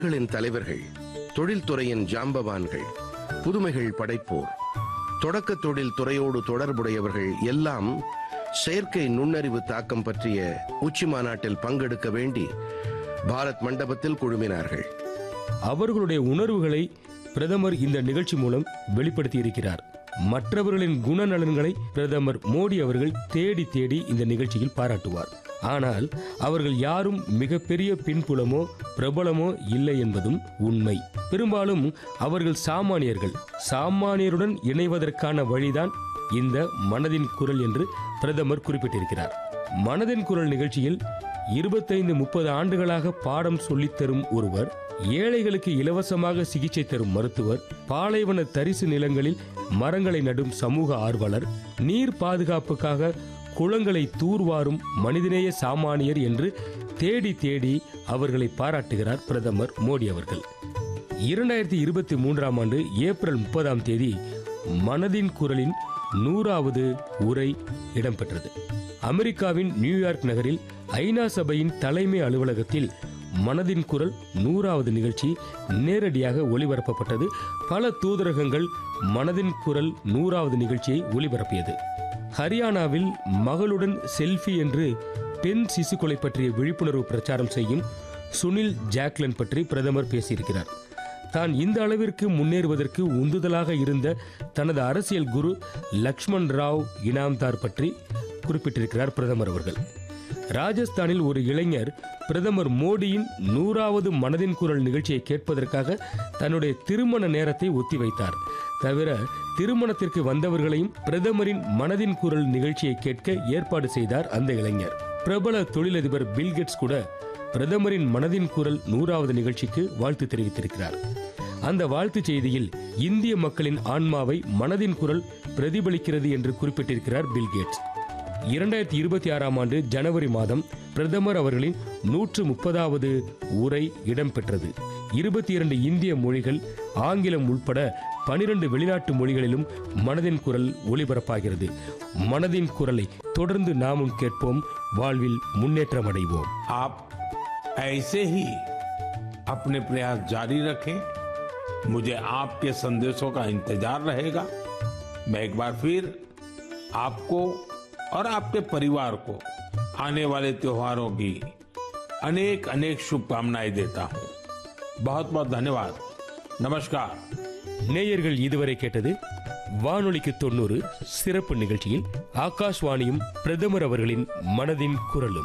நாடுகளின் தலைவர்கள் தொழில்துறையின் ஜாம்பவான்கள் புதுமைகள் படைப்போர் தொடக்க தொழில் துறையோடு தொடர்புடையவர்கள் எல்லாம் செயற்கை நுண்ணறிவு தாக்கம் பற்றிய உச்சி மாநாட்டில் பங்கெடுக்க வேண்டி பாரத் மண்டபத்தில் குழுமினார்கள் அவர்களுடைய உணர்வுகளை பிரதமர் இந்த நிகழ்ச்சி மூலம் வெளிப்படுத்தி இருக்கிறார் மற்றவர்களின் குணநலன்களை பிரதமர் மோடி அவர்கள் தேடி தேடி இந்த நிகழ்ச்சியில் பாராட்டுவார் ஆனால் அவர்கள் யாரும் மிகப்பெரிய பின்புலமோ பிரபலமோ இல்லை என்பதும் உண்மை பெரும்பாலும் அவர்கள் சாமானியர்கள் சாமானியருடன் இணைவதற்கான வழிதான் இந்த மனதின் குரல் என்று பிரதமர் குறிப்பிட்டிருக்கிறார் மனதின் குரல் நிகழ்ச்சியில் இருபத்தைந்து முப்பது ஆண்டுகளாக பாடம் சொல்லித் தரும் ஒருவர் ஏழைகளுக்கு இலவசமாக சிகிச்சை தரும் மருத்துவர் பாலைவன தரிசு நிலங்களில் மரங்களை நடும் சமூக ஆர்வலர் நீர் பாதுகாப்புக்காக குளங்களை தூர்வாரும் மனிதநேய சாமானியர் என்று தேடி தேடி அவர்களை பாராட்டுகிறார் பிரதமர் மோடி அவர்கள் இரண்டாயிரத்தி இருபத்தி மூன்றாம் ஆண்டு ஏப்ரல் முப்பதாம் தேதி மனதின் குரலின் நூறாவது உரை இடம்பெற்றது அமெரிக்காவின் நியூயார்க் நகரில் ஐநா சபையின் தலைமை அலுவலகத்தில் மனதின் குரல் நூறாவது நிகழ்ச்சி நேரடியாக ஒளிபரப்பப்பட்டது பல தூதரகங்கள் மனதின் குரல் நூறாவது நிகழ்ச்சியை ஒளிபரப்பியது ஹரியானாவில் மகளுடன் செல்ஃபி என்று பெண் சிசுக்கொலை பற்றிய விழிப்புணர்வு பிரச்சாரம் செய்யும் சுனில் ஜாக்லன் பற்றி பிரதமர் பேசியிருக்கிறார் தான் இந்த அளவிற்கு முன்னேறுவதற்கு உந்துதலாக இருந்த தனது அரசியல் குரு லக்ஷ்மண் ராவ் இனாம்தார் பற்றி குறிப்பிட்டிருக்கிறார் பிரதமர் அவர்கள் ராஜஸ்தானில் ஒரு இளைஞர் பிரதமர் மோடியின் நூறாவது மனதின் குரல் நிகழ்ச்சியை கேட்பதற்காக தன்னுடைய திருமண நேரத்தை ஒத்திவைத்தார் தவிர திருமணத்திற்கு வந்தவர்களையும் பிரதமரின் மனதின் குரல் நிகழ்ச்சியை கேட்க ஏற்பாடு செய்தார் அந்த இளைஞர் பிரபல தொழிலதிபர் பில்கேட்ஸ் கூட பிரதமரின் மனதின் குரல் நூறாவது நிகழ்ச்சிக்கு வாழ்த்து தெரிவித்திருக்கிறார் அந்த வாழ்த்துச் செய்தியில் இந்திய மக்களின் ஆன்மாவை மனதின் குரல் பிரதிபலிக்கிறது என்று குறிப்பிட்டிருக்கிறார் பில்கேட்ஸ் இரண்டாயிரத்தி இருபத்தி ஆறாம் ஆண்டு ஜனவரி மாதம் பிரதமர் அவர்களின் நூற்று முப்பதாவது உரை இடம்பெற்றது இருபத்தி இரண்டு இந்திய மொழிகள் ஆங்கிலம் உட்பட பனிரெண்டு வெளிநாட்டு மொழிகளிலும் மனதின் குரல் ஒளிபரப்பாகிறது மனதின் குரலை தொடர்ந்து நாமும் கேட்போம் வாழ்வில் முன்னேற்றம் அடைவோம் आप ऐसे ही अपने प्रयास जारी रखें मुझे आपके संदेशों का इंतजार रहेगा मैं एक बार फिर आपको और आपके परिवार को आने वाले त्योहारों की अनेक अनेक शुभकामनाएं देता हूं बहुत बहुत धन्यवाद नमस्कार நேயர்கள் இதுவரை கேட்டது வானொலிக்கு தொண்ணூறு சிறப்பு நிகழ்ச்சியில் ஆகாஷ்வாணியும் பிரதமர் அவர்களின் மனதின் குரலும்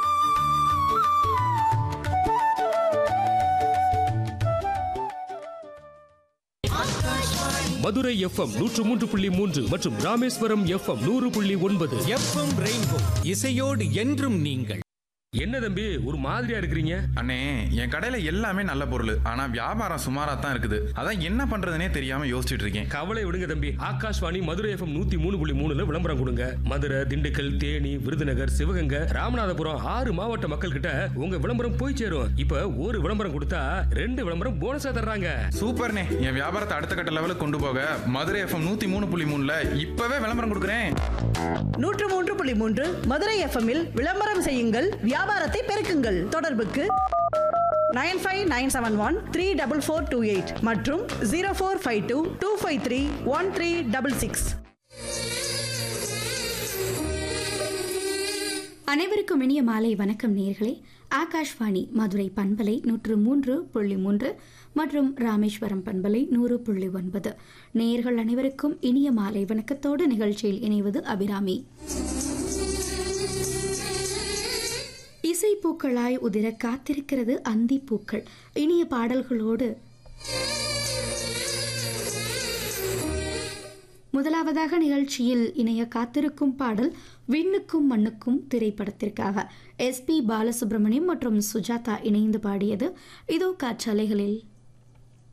மதுரை எஃப்எம் நூற்று மூன்று புள்ளி மூன்று மற்றும் ராமேஸ்வரம் எஃப்எம் நூறு புள்ளி ஒன்பது எஃப்எம் ரெயின்போ இசையோடு என்றும் நீங்கள் என்ன தம்பி ஒரு மாதிரியா இருக்கிறீங்க அண்ணே என் கடையில எல்லாமே நல்ல பொருள் ஆனா வியாபாரம் சுமாரா தான் இருக்குது அதான் என்ன பண்றதுனே தெரியாம யோசிச்சுட்டு இருக்கேன் கவலை விடுங்க தம்பி ஆகாஷ்வாணி மதுரை எஃப்எம் நூத்தி மூணு புள்ளி மூணுல விளம்பரம் கொடுங்க மதுரை திண்டுக்கல் தேனி விருதுநகர் சிவகங்கை ராமநாதபுரம் ஆறு மாவட்ட மக்கள் கிட்ட உங்க விளம்பரம் போய் சேரும் இப்ப ஒரு விளம்பரம் கொடுத்தா ரெண்டு விளம்பரம் போனஸா தர்றாங்க சூப்பர்ண்ணே என் வியாபாரத்தை அடுத்த கட்ட லெவலுக்கு கொண்டு போக மதுரை எஃப்எம் நூத்தி மூணு புள்ளி மூணுல இப்பவே விளம்பரம் கொடுக்குறேன் நூற்று மூன்று புள்ளி மூன்று மதுரை எஃப்எம்மில் விளம்பரம் செய்யுங்கள் வியாபாரத்தை பெருக்குங்கள் தொடர்புக்கு nine five nine seven one three double four two eight மற்றும் zero four five two two five three one three double six அனைவருக்கும் இனிய மாலை வணக்கம் நேர்களே ஆகாஷ்வாணி மதுரை பண்பலை நூற்று மூன்று புள்ளி மூன்று மற்றும் ராமேஸ்வரம் பண்பலை நூறு புள்ளி ஒன்பது நேயர்கள் அனைவருக்கும் இனிய மாலை வணக்கத்தோடு நிகழ்ச்சியில் இணைவது அபிராமி இசைப்பூக்களாய் உதிர காத்திருக்கிறது அந்தி பூக்கள் இனிய பாடல்களோடு முதலாவதாக நிகழ்ச்சியில் இணைய காத்திருக்கும் பாடல் விண்ணுக்கும் மண்ணுக்கும் திரைப்படத்திற்காக எஸ்பி பாலசுப்ரமணியம் மற்றும் சுஜாதா இணைந்து பாடியது இதோ காற்றலைகளில்